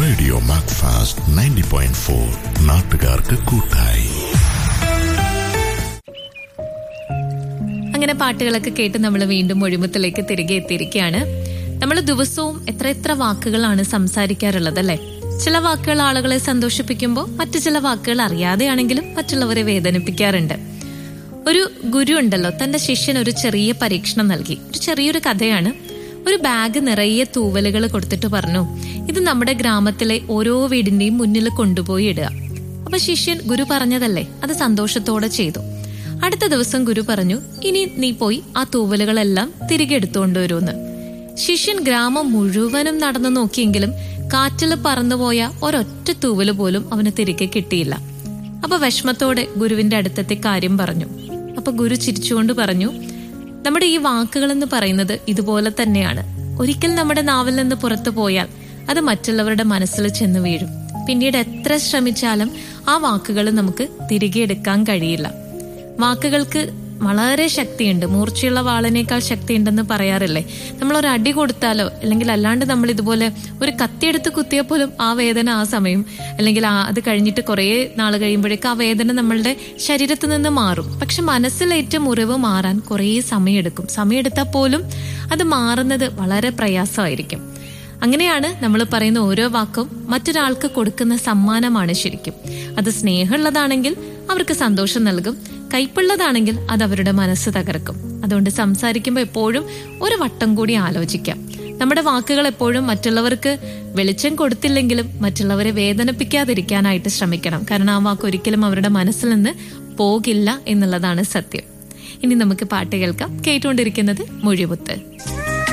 radio Macfast ninety point four നാട്ടുകാർക്ക് കൂട്ടായി അങ്ങനെ പാട്ടുകളൊക്കെ കേട്ട് നമ്മൾ വീണ്ടും ഒഴിമുത്തിലേക്ക് തിരികെ എത്തിയിരിക്കുകയാണ് നമ്മൾ ദിവസവും എത്ര എത്ര വാക്കുകളാണ് സംസാരിക്കാറുള്ളത് അല്ലെ ചില വാക്കുകൾ ആളുകളെ സന്തോഷിപ്പിക്കുമ്പോൾ മറ്റു ചില വാക്കുകൾ അറിയാതെയാണെങ്കിലും മറ്റുള്ളവരെ വേദനിപ്പിക്കാറുണ്ട് ഒരു ഗുരു ഉണ്ടല്ലോ തന്റെ ശിഷ്യന് ഒരു ചെറിയ പരീക്ഷണം നൽകി ഒരു ചെറിയൊരു കഥയാണ് ഒരു ബാഗ് നിറയെ തൂവലുകൾ കൊടുത്തിട്ട് പറഞ്ഞു ഇത് നമ്മുടെ ഗ്രാമത്തിലെ ഓരോ വീടിന്റെയും മുന്നിൽ കൊണ്ടുപോയി ഇടുക അപ്പൊ ശിഷ്യൻ ഗുരു പറഞ്ഞതല്ലേ അത് സന്തോഷത്തോടെ ചെയ്തു അടുത്ത ദിവസം ഗുരു പറഞ്ഞു ഇനി നീ പോയി ആ തൂവലുകളെല്ലാം തിരികെ എടുത്തുകൊണ്ടുവരുമെന്ന് ശിഷ്യൻ ഗ്രാമം മുഴുവനും നടന്നു നോക്കിയെങ്കിലും കാറ്റിൽ പറന്നുപോയ ഒരൊറ്റ തൂവല് പോലും അവന് തിരികെ കിട്ടിയില്ല അപ്പൊ വിഷമത്തോടെ ഗുരുവിന്റെ അടുത്തെത്തി കാര്യം പറഞ്ഞു അപ്പൊ ഗുരു ചിരിച്ചുകൊണ്ട് പറഞ്ഞു നമ്മുടെ ഈ വാക്കുകൾ എന്ന് പറയുന്നത് ഇതുപോലെ തന്നെയാണ് ഒരിക്കൽ നമ്മുടെ നാവിൽ നിന്ന് പുറത്തു പോയാൽ അത് മറ്റുള്ളവരുടെ മനസ്സിൽ ചെന്ന് വീഴും പിന്നീട് എത്ര ശ്രമിച്ചാലും ആ വാക്കുകൾ നമുക്ക് തിരികെ എടുക്കാൻ കഴിയില്ല വാക്കുകൾക്ക് വളരെ ശക്തിയുണ്ട് മൂർച്ചയുള്ള വാളിനേക്കാൾ ശക്തിയുണ്ടെന്ന് പറയാറില്ലേ നമ്മൾ ഒരു അടി കൊടുത്താലോ അല്ലെങ്കിൽ അല്ലാണ്ട് നമ്മൾ ഇതുപോലെ ഒരു കത്തിയെടുത്ത് കുത്തിയാൽ പോലും ആ വേദന ആ സമയം അല്ലെങ്കിൽ ആ അത് കഴിഞ്ഞിട്ട് കുറേ നാൾ കഴിയുമ്പോഴേക്ക് ആ വേദന നമ്മളുടെ ശരീരത്തിൽ നിന്ന് മാറും പക്ഷെ മനസ്സിലേറ്റ മുറിവ് മാറാൻ കുറേ സമയമെടുക്കും സമയമെടുത്താൽ പോലും അത് മാറുന്നത് വളരെ പ്രയാസമായിരിക്കും അങ്ങനെയാണ് നമ്മൾ പറയുന്ന ഓരോ വാക്കും മറ്റൊരാൾക്ക് കൊടുക്കുന്ന സമ്മാനമാണ് ശരിക്കും അത് സ്നേഹമുള്ളതാണെങ്കിൽ അവർക്ക് സന്തോഷം നൽകും കൈപ്പുള്ളതാണെങ്കിൽ അത് അവരുടെ മനസ്സ് തകർക്കും അതുകൊണ്ട് സംസാരിക്കുമ്പോൾ എപ്പോഴും ഒരു വട്ടം കൂടി ആലോചിക്കാം നമ്മുടെ വാക്കുകൾ എപ്പോഴും മറ്റുള്ളവർക്ക് വെളിച്ചം കൊടുത്തില്ലെങ്കിലും മറ്റുള്ളവരെ വേദനിപ്പിക്കാതിരിക്കാനായിട്ട് ശ്രമിക്കണം കാരണം ആ വാക്ക് ഒരിക്കലും അവരുടെ മനസ്സിൽ നിന്ന് പോകില്ല എന്നുള്ളതാണ് സത്യം ഇനി നമുക്ക് പാട്ട് കേൾക്കാം കേട്ടുകൊണ്ടിരിക്കുന്നത് മൊഴിമുത്ത്